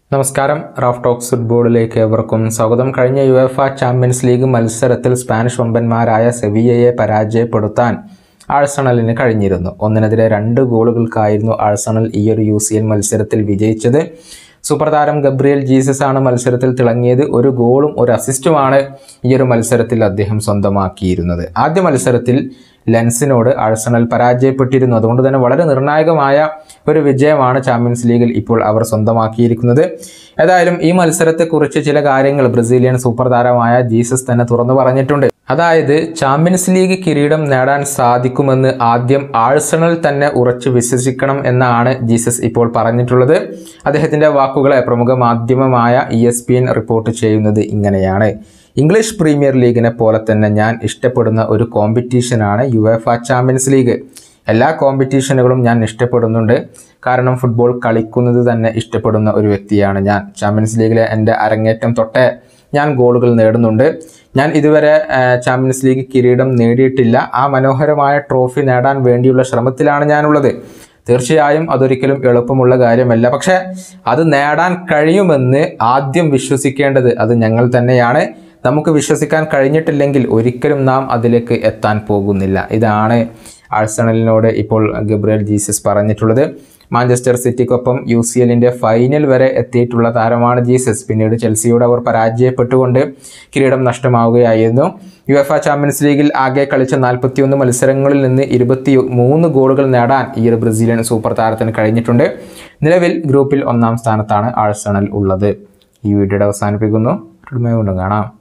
നമസ്കാരം Raf talks ഫുട്ബോളിലേക്ക് ഏവർക്കും സ്വാഗതം കഴിഞ്ഞ യുഎഫ ചാമ്പ്യൻസ് ലീഗ് മത്സരത്തിൽ സ്പാനിഷ് വമ്പന്മാരായ സെവിയയെ പരാജയപ്പെടുത്താൻ ആഴ്സണലിന് കഴിഞ്ഞിരുന്നു ഒന്നിനെതിരെ രണ്ട് ഗോളുകൾക്കായിരുന്നു ആഴ്സണൽ ഈ ഒരു യു സി എൽ മത്സരത്തിൽ വിജയിച്ചത് സൂപ്പർ താരം ഗബ്രിയൽ ജീസസ് ആണ് മത്സരത്തിൽ തിളങ്ങിയത് ഒരു ഗോളും ഒരു അസിസ്റ്റുമാണ് ഈ ഒരു മത്സരത്തിൽ അദ്ദേഹം സ്വന്തമാക്കിയിരുന്നത് ആദ്യ മത്സരത്തിൽ ലെൻസിനോട് ആഴ്സണൽ പരാജയപ്പെട്ടിരുന്നു അതുകൊണ്ട് തന്നെ വളരെ നിർണായകമായ ഒരു വിജയമാണ് ചാമ്പ്യൻസ് ലീഗിൽ ഇപ്പോൾ അവർ സ്വന്തമാക്കിയിരിക്കുന്നത് ഏതായാലും ഈ മത്സരത്തെക്കുറിച്ച് ചില കാര്യങ്ങൾ ബ്രസീലിയൻ സൂപ്പർ താരമായ ജീസസ് തന്നെ തുറന്നു പറഞ്ഞിട്ടുണ്ട് അതായത് ചാമ്പ്യൻസ് ലീഗ് കിരീടം നേടാൻ സാധിക്കുമെന്ന് ആദ്യം ആഴ്സണൽ തന്നെ ഉറച്ചു വിശ്വസിക്കണം എന്നാണ് ജീസസ് ഇപ്പോൾ പറഞ്ഞിട്ടുള്ളത് അദ്ദേഹത്തിന്റെ വാക്കുകളെ പ്രമുഖ മാധ്യമമായ E S P N report ചെയ്യുന്നത് ഇങ്ങനെയാണ് ഇംഗ്ലീഷ് പ്രീമിയർ ലീഗിനെ പോലെ തന്നെ ഞാൻ ഇഷ്ടപ്പെടുന്ന ഒരു കോമ്പറ്റീഷനാണ് യു എഫ ചാമ്പ്യൻസ് ലീഗ് എല്ലാ കോമ്പറ്റീഷനുകളും ഞാൻ ഇഷ്ടപ്പെടുന്നുണ്ട് കാരണം ഫുട്ബോൾ കളിക്കുന്നത് തന്നെ ഇഷ്ടപ്പെടുന്ന ഒരു വ്യക്തിയാണ് ഞാൻ ചാമ്പ്യൻസ് ലീഗിലെ എൻ്റെ അരങ്ങേറ്റം തൊട്ടേ ഞാൻ ഗോളുകൾ നേടുന്നുണ്ട് ഞാൻ ഇതുവരെ ആ, ചാമ്പ്യൻസ് ലീഗ് കിരീടം നേടിയിട്ടില്ല ആ മനോഹരമായ ട്രോഫി നേടാൻ വേണ്ടിയുള്ള ശ്രമത്തിലാണ് ഞാനുള്ളത് തീർച്ചയായും അതൊരിക്കലും എളുപ്പമുള്ള കാര്യമല്ല പക്ഷേ അത് നേടാൻ കഴിയുമെന്ന് ആദ്യം വിശ്വസിക്കേണ്ടത് അത് ഞങ്ങൾ തന്നെയാണ് നമുക്ക് വിശ്വസിക്കാൻ കഴിഞ്ഞിട്ടില്ലെങ്കിൽ ഒരിക്കലും നാം അതിലേക്ക് എത്താൻ പോകുന്നില്ല ഇതാണ് ആഴ്സണലിനോട് ഇപ്പോൾ ഗബ്രിയൽ ജീസസ് പറഞ്ഞിട്ടുള്ളത് മാഞ്ചസ്റ്റർ സിറ്റിക്കൊപ്പം യു സി എല്ലിൻ്റെ ഫൈനൽ വരെ എത്തിയിട്ടുള്ള താരമാണ് ജീസസ് പിന്നീട് ചെൽസിയോട് അവർ പരാജയപ്പെട്ടുകൊണ്ട് കിരീടം നഷ്ടമാവുകയായിരുന്നു യു എഫ് ചാമ്പ്യൻസ് ലീഗിൽ ആകെ കളിച്ച നാൽപ്പത്തിയൊന്ന് മത്സരങ്ങളിൽ നിന്ന് ഇരുപത്തി മൂന്ന് ഗോളുകൾ നേടാൻ ഈ ഒരു ബ്രസീലിയൻ സൂപ്പർ താരത്തിന് കഴിഞ്ഞിട്ടുണ്ട് നിലവിൽ ഗ്രൂപ്പിൽ ഒന്നാം സ്ഥാനത്താണ് ആഴ്സണൽ ഉള്ളത് ഈ വീഡിയോയുടെ അവസാനിപ്പിക്കുന്നു വീണ്ടും കാണാം